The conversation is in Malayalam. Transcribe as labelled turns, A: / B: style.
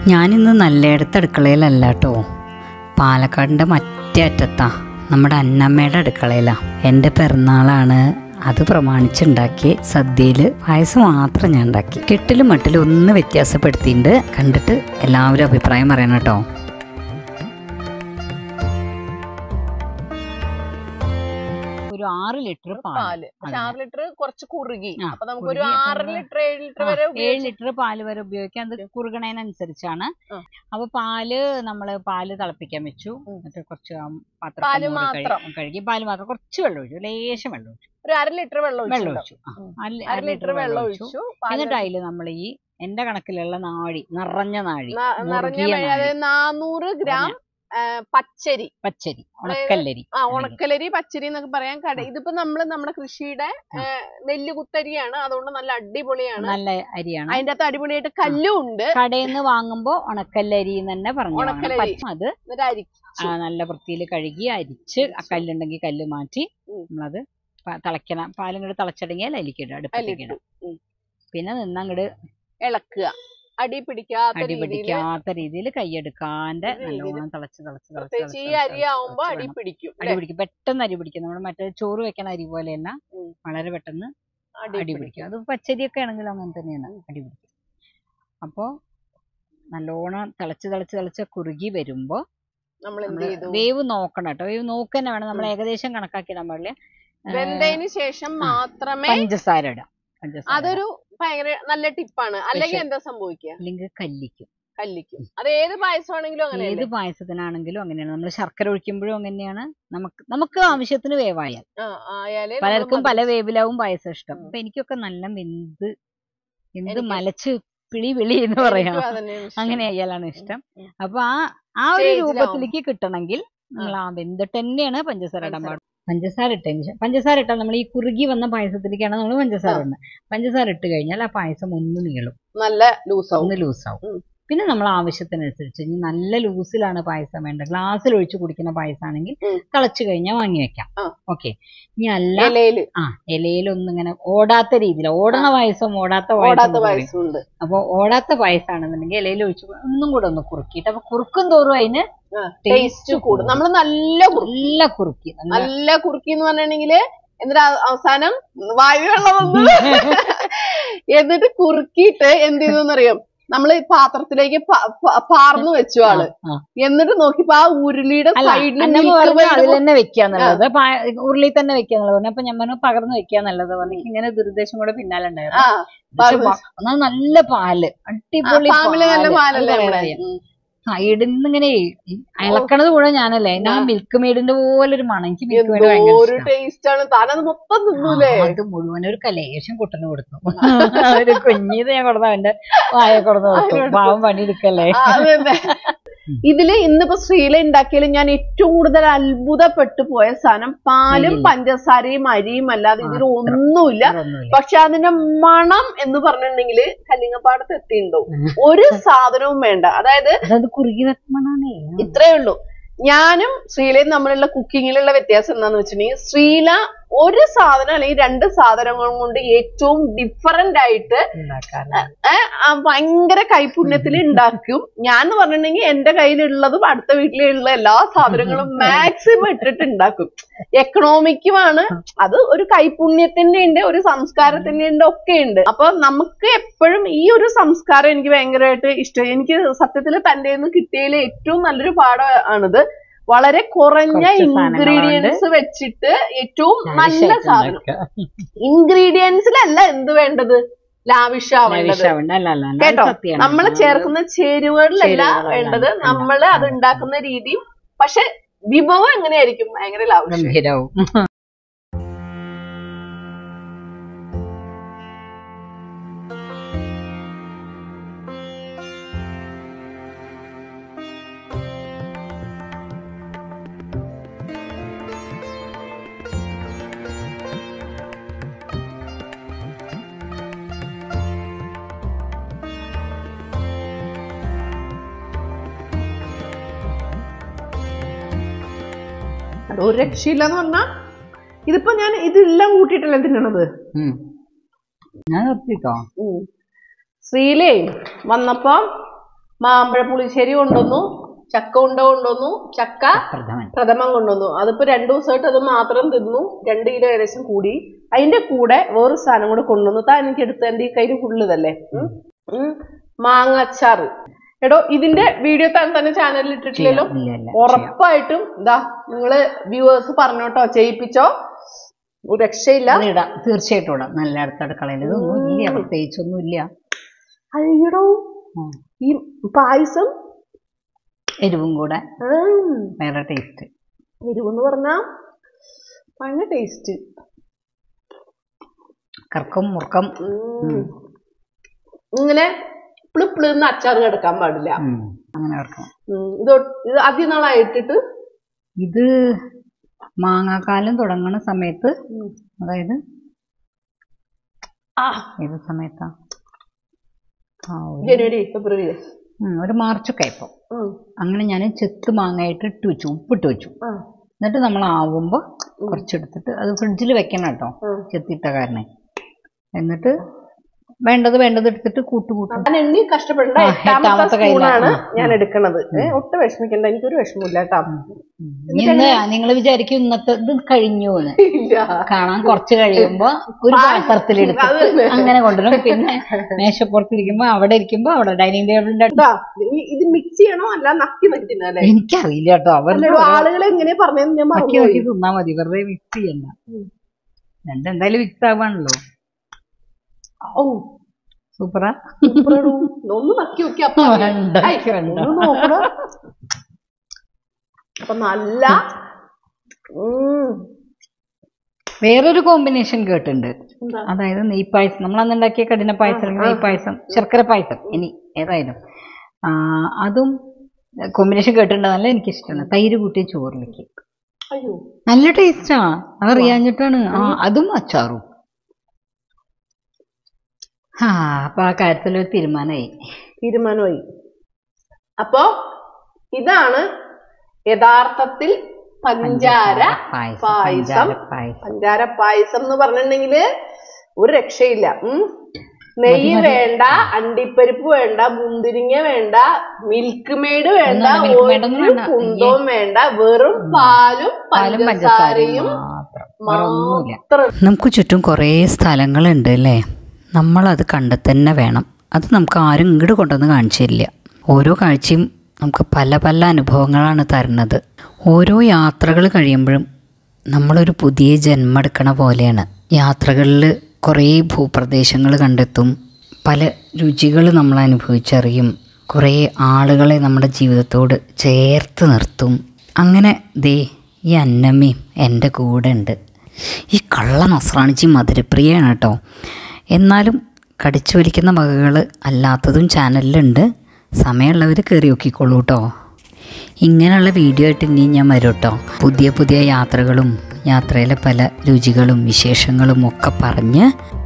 A: ഞാനിന്ന് നല്ലയിടത്ത് അടുക്കളയിലല്ല കേട്ടോ പാലക്കാടിൻ്റെ മറ്റേ അറ്റത്താ നമ്മുടെ അന്നമ്മയുടെ അടുക്കളയിലാണ് എൻ്റെ പിറന്നാളാണ് അത് പ്രമാണിച്ചുണ്ടാക്കി സദ്യയിൽ പായസം മാത്രം ഞാൻ ഉണ്ടാക്കി കെട്ടിലും മട്ടിലും ഒന്ന് വ്യത്യാസപ്പെടുത്തിയിട്ടുണ്ട് കണ്ടിട്ട് എല്ലാവരും അഭിപ്രായം പറയണം കേട്ടോ ഒരു ആറ് ലിറ്റർ
B: പാല് പക്ഷെ
A: അതെ.
B: ആറ് ലിറ്റർ കുറച്ച് കുറുകി
A: ആ,
B: അപ്പൊ നമുക്ക് ഒരു
A: കുറുകി
B: ആറ്
A: എത്ര?
B: ലിറ്റർ ഏഴ് ലിറ്റർ
A: ആ,
B: വരെ
A: ഏഴ്
B: ഉപയോഗിക്കാം
A: ലിറ്റർ പാല് വരെ ഉപയോഗിക്കാം അത് കുറുകണതിനനുസരിച്ചാണ്
B: ആ.
A: അപ്പൊ പാല് നമ്മള് പാല് തിളപ്പിക്കാൻ വെച്ചു
B: ഉം.
A: എന്നിട്ട് കുറച്ച് ആ
B: പാല്
A: പാത്രത്തിൽ മൂടി കഴി-
B: മാത്രം.
A: കഴുകി പാല് മാത്രം കുറച്ച് വെള്ളം ഒഴിച്ചു ലേശം വെള്ളം ഒഴിച്ചു
B: ഒരു അര ലിറ്റർ വെള്ളം
A: വെള്ളം
B: ഒഴിച്ചു
A: ഒഴിച്ചു ആ,
B: ഉം.
A: അര-
B: അര ലിറ്റർ വെള്ളം ഒഴിച്ചു പാല്
A: എന്നിട്ട് അതില് നമ്മൾ ഈ എന്റെ കണക്കിലുള്ള നാഴി നിറഞ്ഞ നാഴി
B: ന- നിറഞ്ഞ
A: മുറുകിയ
B: വഴി
A: നാഴി.
B: അതായത് നാനൂറ് ഗ്രാം ആ, പച്ചരി
A: പച്ചരി ഉണക്കല്ലരി
B: ആ ഉണക്കലരി പച്ചരി എന്നൊക്കെ പറയാൻ കട ഇതിപ്പോ നമ്മള് നമ്മുടെ കൃഷിയുടെ ആ, നെല്ല് കുത്തരിയാണ് അതുകൊണ്ട് നല്ല അടിപൊളിയാണ്
A: നല്ല അരിയാണ്
B: അതിന്റെ അകത്ത് അടിപൊളിയായിട്ട് കല്ലും ഉണ്ട്
A: കടയിൽ നിന്ന് വാങ്ങുമ്പോ ഉണക്കല്ലരി എന്ന് തന്നെ പറഞ്ഞു വാങ്ങണം.
B: ഉണക്കലരി.
A: പച്ച- അത്
B: എന്നിട്ട് അരിച്ചു
A: ആ, നല്ല വൃത്തിയിൽ കഴുകി അരിച്ച് ആ കല്ലുണ്ടെങ്കിൽ കല്ല് മാറ്റി
B: ഉം.
A: നമ്മളത് പ- തിളയ്ക്കണം പാലും കൂടെ തിളച്ചടങ്ങിയാൽ അതിലേക്കിടും അടുപ്പത്തേക്ക്
B: അതിലിട്ടു
A: ഇടും
B: ഉം.
A: പിന്നെ നിന്നങ്ങട്
B: ഇളക്കുക അടി പിടിക്കാത്ത
A: അടി
B: രീതിയിൽ
A: പിടിക്കാത്ത രീതിയിൽ കൈയെടുക്കാണ്ട്
B: ഒരു രീതിയില്
A: നല്ലോണം തിളച്ച് തിളച്ച് തിളച്ച്
B: പ്രത്യേകിച്ച് ഈ
A: തിളച്ച്
B: അരി
A: തിളച്ച്
B: ആവുമ്പോ
A: തിളച്ച്
B: അടി
A: വേണം.
B: പിടിക്കും
A: അടി പിടിക്കും പെട്ടെന്ന് അരി പിടിക്കും നമ്മൾ മറ്റേ ചോറ് വെക്കണ അരി പോലെയല്ല
B: ഉം.
A: വളരെ പെട്ടെന്ന്
B: അടി
A: അടി പിടിക്കും അത് പച്ചരിയൊക്കെ ആണെങ്കിലും അങ്ങനെ തന്നെയാണ് അടി പിടിക്കും അപ്പോൾ നല്ലോണം തിളച്ച് തിളച്ച് തിളച്ച് കുറുകി വരുമ്പോൾ
B: നമ്മൾ എന്ത്
A: നമ്മള്
B: ചെയ്തു
A: വേവ് നോക്കണം കേട്ടോ വേവ് നോക്കുക തന്നെ വേണം നമ്മൾ ഏകദേശം കണക്കാക്കിയിടാൻ പാടില്ല ഏ,
B: വെന്തതിന് ശേഷം
A: ആ.
B: മാത്രമേ
A: പഞ്ചസാര ഇടാം പഞ്ചസാര
B: അതൊരു ഭയങ്കര നല്ല ടിപ്പാണ് അല്ലെങ്കിൽ
A: പക്ഷെ-
B: എന്താ സംഭവിക്കുക
A: അല്ലെങ്കിൽ കല്ലിക്കും
B: കല്ലിക്കും അത് ഏത് പായസമാണെങ്കിലും
A: ഏത്
B: അങ്ങനെയല്ലേ
A: പായസത്തിനാണെങ്കിലും അങ്ങനെയാണ് നമ്മൾ ശർക്കര ഒഴിക്കുമ്പോഴും അങ്ങനെയാണ് നമുക്ക് നമുക്ക് ആവശ്യത്തിന് വേവായാൽ
B: ആ, ആയാലേ
A: പലർക്കും
B: നമ്മള്
A: പല വേവിലാവും പായസം ഇഷ്ടം
B: ഉം.
A: അപ്പൊ എനിക്കൊക്കെ നല്ല വെന്ത് എന്ത്
B: എനിക്ക്
A: മലച്ച് പിളി വിളി എന്ന്
B: മതി-
A: പറയാം
B: എനിക്കും അതന്നെയാണ് ഇഷ്ടം.
A: അങ്ങനെ ആയാലാണ് ഇഷ്ടം
B: ഉം.
A: അപ്പൊ ആ ആ ഒരു
B: Stage ലാവും.
A: രൂപത്തിലേക്ക് കിട്ടണമെങ്കിൽ നമ്മൾ ആ വെന്തിട്ട് തന്നെയാണ് പഞ്ചസാര ഇടാൻ പാടും പഞ്ചസാര ഇട്ടതിന് ശേഷം പഞ്ചസാര ഇട്ടാൽ നമ്മൾ ഈ കുറുകി വന്ന പായസത്തിലേക്കാണ് നമ്മൾ പഞ്ചസാര
B: ആ.
A: ഇടുന്നത് പഞ്ചസാര ഇട്ട് കഴിഞ്ഞാൽ ആ പായസം ഒന്ന് നീളും
B: നല്ല ലൂസാവും
A: ഒന്ന് ലൂസാവും
B: ഉം.
A: പിന്നെ നമ്മൾ ആവശ്യത്തിനനുസരിച്ച് ഇനി നല്ല ലൂസിലാണ് പായസം വേണ്ടത് ഗ്ലാസ്സിൽ ഒഴിച്ച് കുടിക്കുന്ന പായസമാണെങ്കിൽ
B: ഉം.
A: തിളച്ച് കഴിഞ്ഞാൽ വാങ്ങി വെക്കാം
B: ആ.
A: ഓക്കെ ഇനി അല്ല
B: ഇലയില്
A: ആ ഇലയിലൊന്നും ഇങ്ങനെ ഓടാത്ത രീതിയിൽ ഓടണ പായസം ഓടാത്ത
B: ഓടാത്ത
A: പായസം എന്ന് പറയും.
B: പായസം ഉണ്ട്
A: അപ്പൊ ഓടാത്ത പായസാണെന്നുണ്ടെങ്കിൽ ഇലയിൽ ഒഴിച്ച് ഒന്നും കൂടെ ഒന്ന് കുറുക്കിയിട്ട് അപ്പൊ കുറുക്കും തോറും അതിന്
B: ടേസ്റ്റ് കൂടും നമ്മള് നല്ല കുറുക്കി
A: നല്ല കുറുക്കി നല്ല
B: നല്ല കുറുക്കി എന്ന് പറഞ്ഞിട്ടുണ്ടെങ്കില് എന്നിട്ട് ആ- അവസാനം വായു വെള്ളം വന്നു എന്നിട്ട് കുറുക്കിയിട്ട് എന്ത് ചെയ്തെന്നറിയാം നമ്മള് ഈ പാത്രത്തിലേക്ക് പ- പ- പാർന്നു വെച്ചു ആള്
A: ആ.
B: എന്നിട്ട് നോക്കിയപ്പോ ആ ഉരുളിയുടെ
A: അല്ല
B: സൈഡിൽ
A: അന്നമ്മ പറഞ്ഞു അതിൽ തന്നെ വെക്കാന്നുള്ളത് പാ- ഉരുളി തന്നെ വെക്കാന്നുള്ളത് പറഞ്ഞു അപ്പൊ ഞാൻ പറഞ്ഞു പകർന്നു വെക്കാന്നുള്ളത് പറഞ്ഞു എനിക്ക് ഇങ്ങനെ ദുരുദ്ദേശം കൂടെ പിന്നാലെ ഉണ്ടായിരുന്നു
B: ആ
A: പക്ഷെ
B: പകർന്ന്
A: വ- എന്നാൽ നല്ല പാല് അടിപൊളി
B: ഫാമിലി നല്ല
A: പാല്.
B: പാലല്ലേ
A: അത്
B: നമ്മുടെ
A: പറയാം. സൈഡിൽ നിന്ന് ഇങ്ങനെ ഇളക്കണത് കൂടെ ഞാനല്ലേ അതിന്റെ ആ മിൽക്ക് മെയ്ഡിന്റെ പോലെ ഒരു മണം എനിക്ക് മിൽക്ക് മെയ്ഡ് ഭയങ്കര
B: ഒരു
A: ഇഷ്ടാ.
B: ടേസ്റ്റ് ആണ് താനത് മൊത്തം തിന്നൂലേ
A: ആ, അത് മുഴുവൻ ഒരു കലേശം കുട്ടന് കൊടുത്തു ഒരു കുഞ്ഞീത് ഞാൻ കൊടുത്ത അവന്റെ വായ കൊടുത്ത് കൊടുത്തു
B: കൊടുത്തു.
A: പാവം പണിയെടുക്കല്ലേ
B: ആ, അത് തന്നെ. ഇതില് ഇന്നിപ്പോ ശ്രീല ഉണ്ടാക്കിയാലും ഞാൻ ഏറ്റവും കൂടുതൽ അത്ഭുതപ്പെട്ടു പോയ സാധനം പാലും
A: നെയ്യില്ല.
B: പഞ്ചസാരയും അരിയും അല്ലാതെ ഇതിൽ ഒന്നുമില്ല
A: ഒന്നുമില്ല
B: പക്ഷെ അതിന്റെ മണം എന്ന് പറഞ്ഞിട്ടുണ്ടെങ്കിൽ കല്ലിങ്ങപ്പാടത്ത് എത്തിയിട്ടുണ്ടോ ഒരു സാധനവും വേണ്ട അതായത്
A: അതത് കുറുകി വെക്കണേ
B: ഇത്രയേ ഉള്ളൂ ഞാനും ശ്രീലയും തമ്മിലുള്ള കുക്കിങ്ങിലുള്ള വ്യത്യാസം എന്താന്ന് വെച്ചിട്ടുണ്ടെങ്കിൽ ശ്രീല ഒരു സാധനം അല്ലെങ്കിൽ രണ്ട് സാധനങ്ങൾ കൊണ്ട് ഏറ്റവും ഡിഫറന്റ് ആയിട്ട്
A: ഉണ്ടാക്കാറ്
B: ആ ഭയങ്കര കൈപുണ്യത്തിൽ ഉണ്ടാക്കും ഞാൻ എന്ന് പറഞ്ഞിട്ടുണ്ടെങ്കിൽ എന്റെ കയ്യിലുള്ളതും അടുത്ത വീട്ടിലുള്ള എല്ലാ സാധനങ്ങളും മാക്സിമം ഇട്ടിട്ട് ഉണ്ടാക്കും എക്കണോമിക്കുമാണ് അത് ഒരു കൈപുണ്യത്തിന്റെ ഉണ്ട് ഒരു സംസ്കാരത്തിന്റെ ഉണ്ട് ഒക്കെ ഉണ്ട് അപ്പൊ നമുക്ക് എപ്പോഴും ഈ ഒരു സംസ്കാരം എനിക്ക് ഭയങ്കരമായിട്ട് ഇഷ്ടം എനിക്ക് സത്യത്തിൽ തന്റെ നിന്ന് കിട്ടിയതിൽ ഏറ്റവും നല്ലൊരു പാഠമാണിത് വളരെ കുറഞ്ഞ
A: കുറച്ച് സാധനങ്ങൾ
B: ഇൻഗ്രീഡിയൻസ് വെച്ചിട്ട് ഏറ്റവും നല്ല
A: ലാവിഷായിട്ട്
B: സാധനം
A: ഉണ്ടാക്കുക.
B: ഇൻഗ്രീഡിയൻസിലല്ല എന്ത് വേണ്ടത് ലാവിഷാവേണ്ടത്
A: ലാവിഷാവണ്ട. അല്ല, അല്ല, അല്ല. അത്
B: കേട്ടോ
A: സത്യാണ്.
B: നമ്മൾ
A: അത്
B: ചേർക്കുന്ന ചേരുവകളിലല്ല
A: ചേരുവകളല്ല
B: വേണ്ടത്
A: അല്ല.
B: നമ്മൾ അത് ഉണ്ടാക്കുന്ന രീതിയും പക്ഷെ വിഭവം എങ്ങനെയായിരിക്കും ഭയങ്കര ലാവശ്യം
A: ഗംഭീരാവും
B: അത് ഒരു രക്ഷയില്ല എന്ന് പറഞ്ഞാ ഇതിപ്പോ ഞാൻ ഇതെല്ലാം കൂട്ടിയിട്ടല്ലേ തിന്നണത്
A: ഉം. ഞാൻ നിർത്തിട്ടോ
B: ഉം. ശ്രീലേ വന്നപ്പോ മാമ്പഴ പുളിശ്ശേരി കൊണ്ടുവന്നു ചക്ക ഉണ്ട കൊണ്ടുവന്നു ചക്ക
A: പ്രഥമൻ
B: പ്രഥമൻ കൊണ്ടുവന്നു അതിപ്പോ രണ്ടു ദിവസമായിട്ട് അത് മാത്രം തിന്നു രണ്ട് കിലോ ഏകദേശം കൂടി അതിന്റെ കൂടെ വേറൊരു സാധനം കൂടെ കൊണ്ടുവന്നു താൻ എനിക്ക് എടുത്ത എന്റെ ഈ കയ്യിൽ ഫുള്ളിതല്ലേ മാങ്ങ അച്ചാറ് എടോ ഇതിന്റെ വീഡിയോ താൻ തന്നെ ചാനലിൽ ഇട്ടിട്ടില്ലല്ലോ
A: ഇല്ല ഇല്ല
B: ഉറപ്പായിട്ടും ഇതാ നിങ്ങള് വ്യൂവേഴ്സ് പറഞ്ഞോട്ടോ ചെയ്യിപ്പിച്ചോ ഒരു രക്ഷയില്ല
A: അത് ഇടാം തീർച്ചയായിട്ടും ഇടാം നല്ല അടുത്ത അടുക്കളയിൽ ഇതൊന്നും ഇല്ല പ്രത്യേകിച്ചൊന്നും ഇല്ല
B: അയ്യടോ
A: ഉം.
B: ഈ പായസം
A: എരിവും കൂടെ
B: ഉം,
A: വേറെ ടേസ്റ്റ്
B: എരിവെന്ന് പറഞ്ഞാ ഭയങ്കര ടേസ്റ്റ്
A: കർക്കം മുറുക്കം
B: ഇങ്ങനെ പ്ലിപ്പിളിന്ന് അച്ചാർ കിടക്കാൻ പാടില്ല
A: ഉം. അങ്ങനെ വെക്കണം
B: ഉം, ഇത് ഒ- ഇത് ആദ്യം നാളായിട്ടിട്ട്
A: ഇത് മാങ്ങാക്കാലം തുടങ്ങുന്ന സമയത്ത് അതായത്
B: ആ
A: ഏത് സമയത്താ ആ ഒരു
B: ജനുവരി ഫെബ്രുവരി
A: ഉം, ഒരു മാർച്ചൊക്കെ ആയപ്പോ
B: ഉം,
A: അങ്ങനെ ഞാൻ ചെത്ത് മാങ്ങായിട്ട് ഇട്ട് വെച്ചു ഉപ്പിട്ട് വെച്ചു
B: ആ,
A: എന്നിട്ട് നമ്മൾ ആവുമ്പോൾ കുറച്ചെടുത്തിട്ട് അത് ഫ്രിഡ്ജിൽ വെക്കണം കേട്ടോ
B: ഉം.
A: ചെത്തിയിട്ട കാരണം എന്നിട്ട് വേണ്ടത് വേണ്ടത് എടുത്തിട്ട് കൂട്ടു കൂട്ടും
B: ഞാൻ എണ്ണി കഷ്ടപ്പെടേണ്ട
A: ആ,
B: എട്ടാമത്തെ
A: എട്ടാമത്തെ കയ്യിലാ.
B: സ്പൂണാണ്
A: ആ,
B: ഞാൻ എടുക്കണത് ഏ, ഒട്ടും വിഷമിക്കണ്ട എനിക്കൊരു വിഷമമില്ല കേട്ടോ
A: ഇന്ന് നിങ്ങൾ വിചാരിക്കും ഇന്നത്തെ ഇത് കഴിഞ്ഞു എന്ന്
B: ഇല്ല
A: കാണാൻ കുറച്ച് കഴിയുമ്പോ ഒരു
B: അത്
A: പാത്രത്തിലെടുത്തിട്ട്
B: തന്നെ.
A: അങ്ങനെ കൊണ്ടുവരും പിന്നെ മേശപ്പുറത്തിരിക്കുമ്പോ അവിടെ ഇരിക്കുമ്പോ അവിടെ ഡൈനിങ് ടേബിളിന്റെ അടുത്ത്
B: ഇതാ, ഈ- ഇത് മിക്സ് ചെയ്യണോ അല്ല നക്കി നക്കി തിന്നാലേ
A: എനിക്കറിയില്ല കേട്ടോ അവരുടെ
B: അല്ലടോ ആളുകൾ എങ്ങനെ പറഞ്ഞെന്ന് ഞാൻ
A: നക്കി
B: മറന്നുപോയി
A: നക്കി തിന്നാ മതി വെറുതെ മിക്സ് ചെയ്യണ്ട രണ്ടെന്തായാലും മിക്സ് ആവാണല്ലോ
B: ഓ
A: സൂപ്പറാ
B: സൂപ്പറാടോ. ഒന്ന് നക്കി നോക്കി അപ്പൊ അറിയാം.
A: വേണ്ട,
B: ഐ,
A: വേണ്ട.
B: ഒന്ന് നോക്കണോ അപ്പൊ നല്ല ഉം.
A: വേറൊരു കോമ്പിനേഷൻ കേട്ടിട്ടുണ്ട്
B: എന്താ?
A: അതായത് നെയ്പായസം നമ്മൾ അന്ന് ഉണ്ടാക്കിയ കഠിന പായസം അല്ലെങ്കിൽ നെയ്പായസം ശർക്കര പായസം ഇനി ഏതായാലും ആ, അതും കോമ്പിനേഷൻ കേട്ടിട്ടുണ്ട് നല്ല എനിക്കിഷ്ടമാണ് തൈര് കൂട്ടിയ ചോറിലേക്ക്
B: അയ്യോ
A: നല്ല ടേസ്റ്റാ അതറിയാഞ്ഞിട്ടാണ് ആ അതും അച്ചാറും ആ അപ്പൊ ആ കാര്യത്തിലൊരു തീരുമാനമായി
B: തീരുമാനമായി അപ്പോ ഇതാണ് യഥാർത്ഥത്തിൽ പഞ്ചാര
A: പായസം
B: പായസം
A: പഞ്ചാര പായസം
B: പഞ്ചാര പായസം എന്ന് പറഞ്ഞിട്ടുണ്ടെങ്കില് ഒരു രക്ഷയില്ല ഉം നെയ്യ് വേണ്ട അണ്ടിപ്പരിപ്പ് വേണ്ട മുന്തിരിങ്ങ വേണ്ട മിൽക്ക് മെയ്ഡ് വേണ്ട
A: ഒന്നും milk maid ഒന്നും
B: ഒരു
A: വേണ്ട.
B: കുന്തവും വേണ്ട വെറും പാലും
A: പാലും പഞ്ചസാരയും
B: പഞ്ചസാരയും
A: മാത്രം വേറെ ഒന്നുമില്ല
B: മാത്രം
A: നമുക്ക് ചുറ്റും കുറേ സ്ഥലങ്ങളുണ്ട് അല്ലേ നമ്മളത് കണ്ടെത്തന്നെ വേണം അത് നമുക്ക് ആരും ഇങ്ങോട്ട് കൊണ്ടുവന്ന് കാണിച്ചു തരില്ല ഓരോ കാഴ്ചയും നമുക്ക് പല പല അനുഭവങ്ങളാണ് തരുന്നത് ഓരോ യാത്രകൾ കഴിയുമ്പോഴും നമ്മളൊരു പുതിയ ജന്മം എടുക്കണ പോലെയാണ് യാത്രകളിൽ കുറേ ഭൂപ്രദേശങ്ങൾ കണ്ടെത്തും പല രുചികൾ നമ്മൾ അനുഭവിച്ചറിയും കുറേ ആളുകളെ നമ്മുടെ ജീവിതത്തോട് ചേർത്ത് നിർത്തും അങ്ങനെ ദേ ഈ അന്നമ്മയും എൻ്റെ കൂടെ ഉണ്ട് ഈ കള്ള നസ്രാണിച്ചി മധുരപ്രിയാണ് കേട്ടോ എന്നാലും കടിച്ചു വലിക്കുന്ന വകകൾ അല്ലാത്തതും ചാനലിലുണ്ട് സമയമുള്ളവർ കയറി നോക്കിക്കോളൂ കേട്ടോ ഇങ്ങനെയുള്ള വീഡിയോ ആയിട്ട് ഇനി ഞാൻ വരും കേട്ടോ പുതിയ പുതിയ യാത്രകളും യാത്രയിലെ പല രുചികളും വിശേഷങ്ങളും ഒക്കെ പറഞ്ഞ്